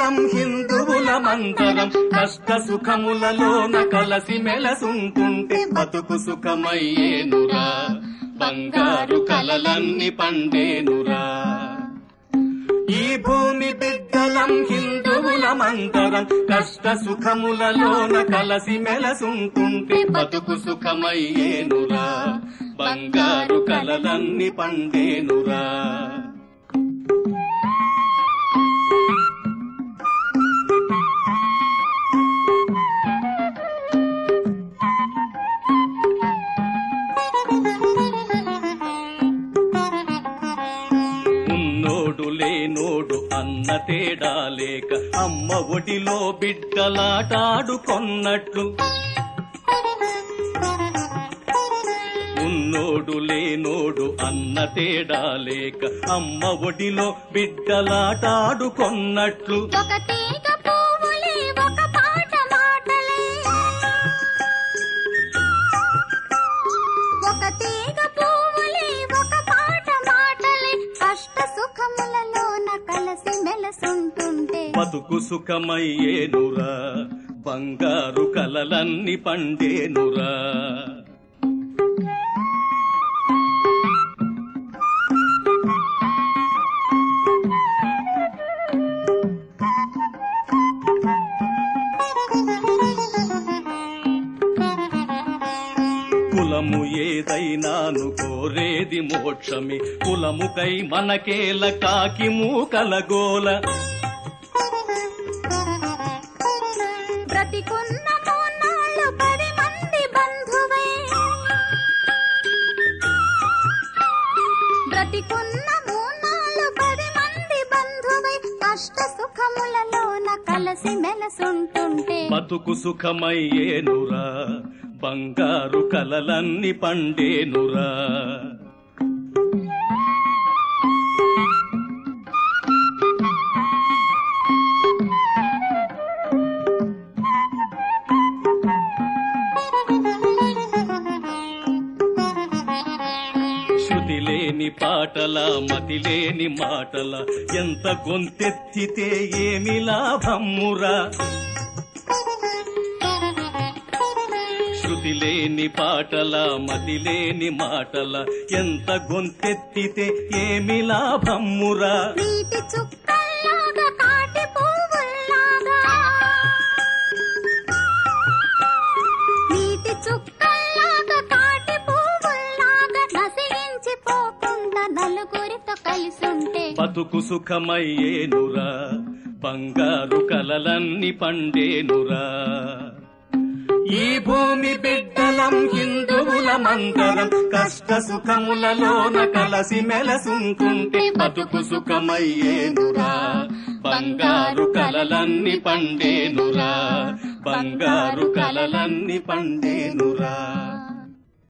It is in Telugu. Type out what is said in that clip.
బిడ్డలం హిందువులమందరం కష్ట సుఖములలోన కలసి మెలసుంటుంటే బతుకు సుఖమయ్యేనురా బంగారు కలలన్నీ పండేనురా ఈ భూమి బిడ్డలం హిందువులమందరం కష్ట సుఖములలోన కలసి మెలసుంటుంటే బతుకు సుఖమయ్యేనురా బంగారు కలలన్నీ పండేనురా ఉన్నోడు లేనోడు అన్న తేడా లేక అమ్మ ఒడిలో బిడ్డలాటాడుకొన్నట్లు ఉన్నోడు లేనోడు అన్న తేడా లేక అమ్మ ఒడిలో బిడ్డలాటాడుకొన్నట్లు ఒక తీగ పువ్వులే ఒక పాట మాటలే ఒక తీగ పువ్వులే ఒక పాట మాటలే కష్ట సుఖములలోన కలసి మెలసుంటుంటే బతుకు సుఖమయ్యేనురా బంగారు కలలన్నీ పండేనురా కులము ఏదైనాను కోరేది మోక్షమి కులముకై మనకేల కాకి మూకల గోల బ్రతికున్న మూన్నాళ్ళు పది మంది బంధువై బ్రతికున్న మూన్నాళ్ళు పది మంది బంధువై కష్ట సుఖములలోన కలసి మెలసుంటుంటే బతుకు సుఖమయ్యేనురా బంగారు కలలన్నీ పండేనురా శృతి లేని పాటల మతి లేని మాటల ఎంత గొంతెత్తితే ఏమి లాభమ్మురా శృతి లేని పాటల మతి లేని మాటల ఎంత గొంతెత్తితే ఏమి లాభమ్మురా నీటి చుక్కల్లాగా కాటి పువ్వుల్లాగా నీటి చుక్కల్లాగా కాటి పువ్వుల్లాగా నసిలించిపోకుండా నలుగురితో కలిసుంటే బతుకు సుఖమయ్యేనురా బంగారు కలలన్నీ పండేనురా ఈ భూమి బిడ్డలం హిందువులమందరం కష్ట సుఖములలోన కలసి మెలసుంటుంటే బతుకు సుఖమయ్యేనురా బంగారు కలలన్నీ పండేనురా బంగారు కలలన్నీ పండేనురా